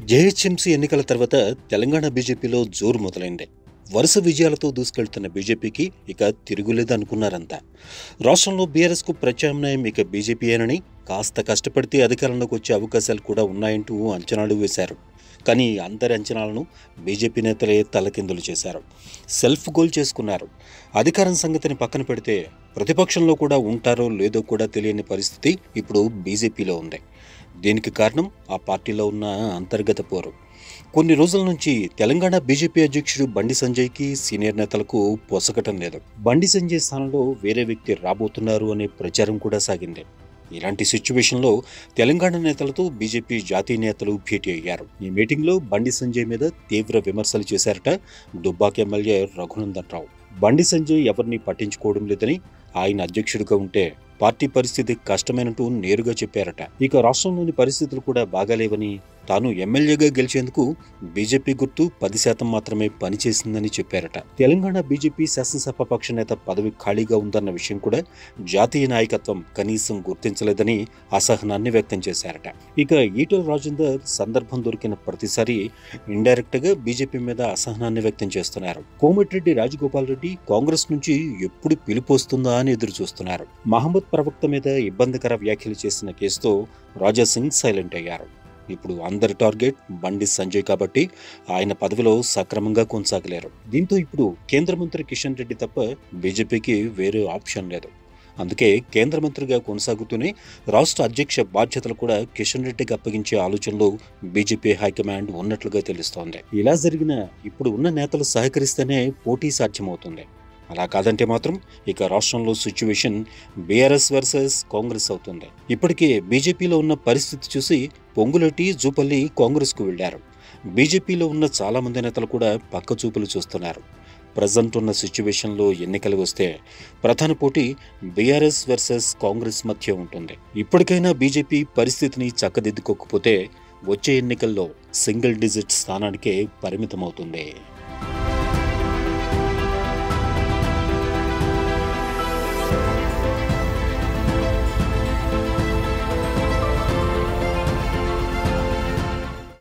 GHMC ఎన్నికల తర్వాత తెలంగాణ బీజేపీలో జోరు మొదలైంది వరుస విజయాలతో దూసుకెళ్తున్న బీజేపీకి ఇక తిరుగులేదనుకున్నారంతా రాష్ట్రంలో బీఆర్ఎస్కు ప్రత్యామ్నాయం ఇక బీజేపీయేనని కాస్త కష్టపడితే అధికారంలోకి వచ్చే అవకాశాలు కూడా ఉన్నాయంటూ అంచనాలు వేశారు కానీ అందరి అంచనాలను బీజేపీ నేతలే తలకిందులు చేశారు సెల్ఫ్ గోల్ చేసుకున్నారు అధికారం సంగతిని పక్కన పెడితే ప్రతిపక్షంలో కూడా ఉంటారో లేదో కూడా తెలియని పరిస్థితి ఇప్పుడు బీజేపీలో ఉంది దీనికి కారణం ఆ పార్టీలో ఉన్న అంతర్గత పోరు కొన్ని రోజుల నుంచి తెలంగాణ బీజేపీ అధ్యక్షుడు బండి సంజయ్కి సీనియర్ నేతలకు పొసగటం లేదు బండి సంజయ్ స్థానంలో వేరే వ్యక్తి రాబోతున్నారు అనే ప్రచారం కూడా సాగింది ఇలాంటి సిచ్యువేషన్లో తెలంగాణ నేతలతో బీజేపీ జాతీయ నేతలు భేటీ అయ్యారు ఈ మీటింగ్లో బండి సంజయ్ మీద తీవ్ర విమర్శలు చేశారట దుబ్బాక ఎమ్మెల్యే రఘునందన్ రావు బండి సంజయ్ ఎవరిని పట్టించుకోవడం లేదని ఆయన అధ్యక్షుడిగా ఉంటే పార్టీ పరిస్థితి కష్టమైనట్టు నేరుగా చెప్పారట ఇక రాష్ట్రంలోని పరిస్థితులు కూడా బాగాలేవని తాను ఎమ్మెల్యేగా గెలిచేందుకు బీజేపీ గుర్తు పది శాతం మాత్రమే పనిచేసిందని చెప్పారట తెలంగాణ బీజేపీ శాసనసభ పక్ష నేత పదవి ఖాళీగా ఉందన్న విషయం కూడా జాతీయ నాయకత్వం కనీసం గుర్తించలేదని అసహనాన్ని వ్యక్తం చేశారట ఇక ఈటల రాజేందర్ సందర్భం దొరికిన ప్రతిసారి ఇండైరెక్ట్ గా బీజేపీ మీద అసహనాన్ని వ్యక్తం చేస్తున్నారు కోమటిరెడ్డి రాజగోపాల్ రెడ్డి కాంగ్రెస్ నుంచి ఎప్పుడు పిలుపు వస్తుందా అని ఎదురు చూస్తున్నారు మహమ్మద్ ప్రవక్త మీద ఇబ్బందికర వ్యాఖ్యలు చేసిన కేసుతో రాజా సింగ్ సైలెంట్ అయ్యారు ఇప్పుడు అందరి టార్గెట్ బండి సంజయ్ కాబట్టి ఆయన పదవిలో సక్రమంగా కొనసాగలేరు దీంతో ఇప్పుడు కేంద్ర మంత్రి కిషన్ రెడ్డి తప్ప బీజేపీకి వేరే ఆప్షన్ లేదు అందుకే కేంద్ర మంత్రిగా కొనసాగుతూనే రాష్ట్ర అధ్యక్ష బాధ్యతలు కూడా కిషన్ రెడ్డికి అప్పగించే ఆలోచనలో బీజేపీ హైకమాండ్ ఉన్నట్లుగా తెలుస్తోంది ఇలా జరిగిన ఇప్పుడు ఉన్న నేతలు సహకరిస్తేనే పోటీ సాధ్యమవుతుంది అలా కాదంటే మాత్రం ఇక రాష్ట్రంలో సిచ్యువేషన్ బీఆర్ఎస్ వర్సెస్ కాంగ్రెస్ అవుతుంది ఇప్పటికే బీజేపీలో ఉన్న పరిస్థితి చూసి పొంగులెట్టి జూపల్లి కాంగ్రెస్కు వెళ్లారు బీజేపీలో ఉన్న చాలా మంది నేతలు కూడా పక్క చూపులు చూస్తున్నారు ప్రజెంట్ ఉన్న సిచ్యువేషన్లో ఎన్నికలు వస్తే ప్రధాన పోటీ బీఆర్ఎస్ వర్సెస్ కాంగ్రెస్ మధ్య ఉంటుంది ఇప్పటికైనా బీజేపీ పరిస్థితిని చక్కదిద్దుకోకపోతే వచ్చే ఎన్నికల్లో సింగిల్ డిజిట్ స్థానానికే పరిమితమవుతుంది